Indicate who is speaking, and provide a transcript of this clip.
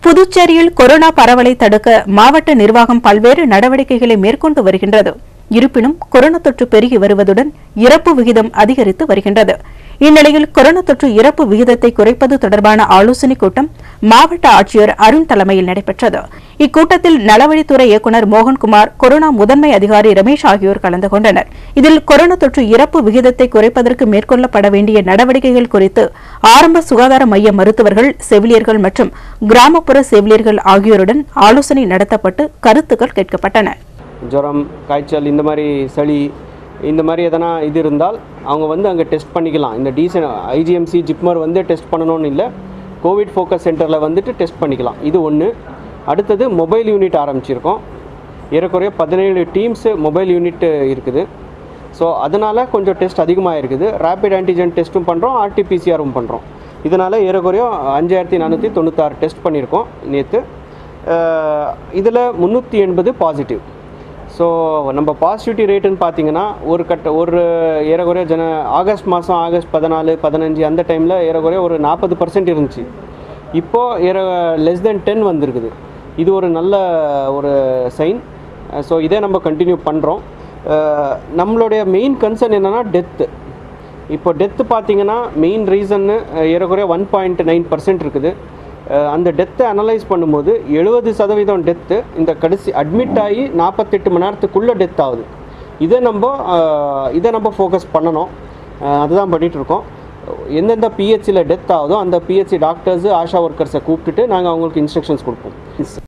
Speaker 1: புதுச்சேரியில் கொரோனா பரவலை தடுக்க மாவட்ட நிர்வாகம் பல்வேறு நடவடிக்கைகளை மேற்கொண்டு வருகின்றது இருப்பினும் கொரோனா தொற்று பெருகி வருவதுடன் இறப்பு விகிதம் அதிகரித்து வருகின்றது இந்நிலையில் கொரோனா தொற்று இறப்பு விகிதத்தை குறைப்பது தொடர்பான ஆலோசனைக் கூட்டம் மாவட்ட ஆட்சியர் அருண் தலைமையில் நடைபெற்றது இக்கூட்டத்தில் நலவழித்துறை இயக்குநர் மோகன்குமார் கொரோனா முதன்மை அதிகாரி ரமேஷ் ஆகியோர் கலந்து கொண்டனர் இதில் கொரோனா தொற்று இறப்பு விகிதத்தை குறைப்பதற்கு மேற்கொள்ளப்பட வேண்டிய நடவடிக்கைகள் குறித்து ஆரம்ப சுகாதார மைய மருத்துவர்கள் செவிலியர்கள் மற்றும் கிராமப்புற செவிலியர்கள் ஆகியோருடன் ஆலோசனை நடத்தப்பட்டு கருத்துக்கள் கேட்கப்பட்டன
Speaker 2: ஜுரம் காய்ச்சல் இந்த மாதிரி சளி இந்த மாதிரி எதனா இது இருந்தால் அவங்க வந்து அங்கே டெஸ்ட் பண்ணிக்கலாம் இந்த டீசன் ஐஜிஎம்சி ஜிப்மர் வந்து டெஸ்ட் பண்ணணும்னு இல்லை கோவிட் ஃபோக்கஸ் சென்டரில் வந்துட்டு டெஸ்ட் பண்ணிக்கலாம் இது ஒன்று அடுத்தது மொபைல் யூனிட் ஆரம்பிச்சிருக்கோம் ஏறக்குறைய பதினேழு டீம்ஸு மொபைல் யூனிட் இருக்குது ஸோ அதனால் கொஞ்சம் டெஸ்ட் அதிகமாக இருக்குது ரேபிட் ஆன்டிஜென் டெஸ்ட்டும் பண்ணுறோம் ஆர்டிபிசிஆரும் பண்ணுறோம் இதனால் ஏறக்குறைய அஞ்சாயிரத்தி நானூற்றி தொண்ணூத்தாறு டெஸ்ட் பண்ணியிருக்கோம் நேற்று இதில் முந்நூற்றி எண்பது பாசிட்டிவ் ஸோ நம்ம பாசிட்டிவிட்டி ரேட்டுன்னு பார்த்தீங்கன்னா ஒரு கட்ட ஒரு ஏறக்குறைய ஜன ஆகஸ்ட் மாதம் ஆகஸ்ட் பதினாலு பதினஞ்சு அந்த டைமில் ஏறக்குறைய ஒரு நாற்பது பர்சன்ட் இருந்துச்சு இப்போது ஏற லெஸ் தென் டென் வந்திருக்குது இது ஒரு நல்ல ஒரு சைன் ஸோ இதே நம்ம கண்டினியூ பண்ணுறோம் நம்மளுடைய மெயின் கன்சர்ன் என்னென்னா டெத்து இப்போ டெத்து பார்த்தீங்கன்னா மெயின் ரீசன்னு ஏறக்குறைய ஒன் பாயிண்ட் நைன் பர்சன்ட் இருக்குது அஹ் அந்த டெத்தை அனலைஸ் பண்ணும்போது எழுபது சதவீதம் டெத்து இந்த கடைசி அட்மிட் ஆகி நாற்பத்தெட்டு மணி நேரத்துக்குள்ளே டெத் ஆகுது இதை நம்ம அஹ், இதை நம்ம ஃபோக்கஸ் பண்ணணும் அஹ் அதுதான் பண்ணிட்டு இருக்கோம் எந்தெந்த பிஹெச்சியில் டெத் ஆகுதோ அந்த பிஹெச்சி டாக்டர்ஸு ஆஷா ஒர்க்கர்ஸை கூப்பிட்டுட்டு நாங்கள் அவங்களுக்கு இன்ஸ்ட்ரக்ஷன்ஸ் கொடுப்போம்